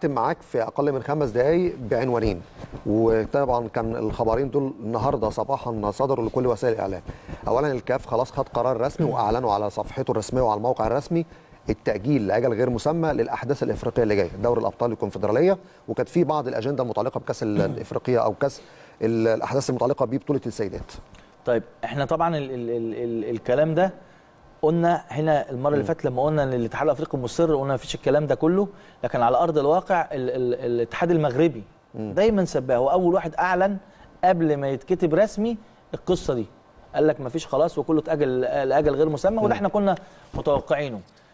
هختم معاك في اقل من خمس دقائق بعنوانين وطبعا كان الخبرين دول النهارده صباحا صدروا لكل وسائل الاعلام اولا الكاف خلاص خد قرار رسمي واعلنوا على صفحته الرسميه وعلى الموقع الرسمي التاجيل لاجل غير مسمى للاحداث الافريقيه اللي جايه دوري الابطال الكونفدراليه وكانت في بعض الاجنده المتعلقه بكاس الافريقيه او كاس ال- الاحداث المتعلقه ببطوله السيدات طيب احنا طبعا ال ال ال ال الكلام ده قلنا هنا المره اللي فاتت لما قلنا ان الاتحاد الافريقي مصر قلنا مفيش الكلام ده كله لكن على ارض الواقع ال ال الاتحاد المغربي دايما سباه هو اول واحد اعلن قبل ما يتكتب رسمي القصه دي قال لك مفيش خلاص وكله اتاجل لاجل غير مسمى وده احنا كنا متوقعينه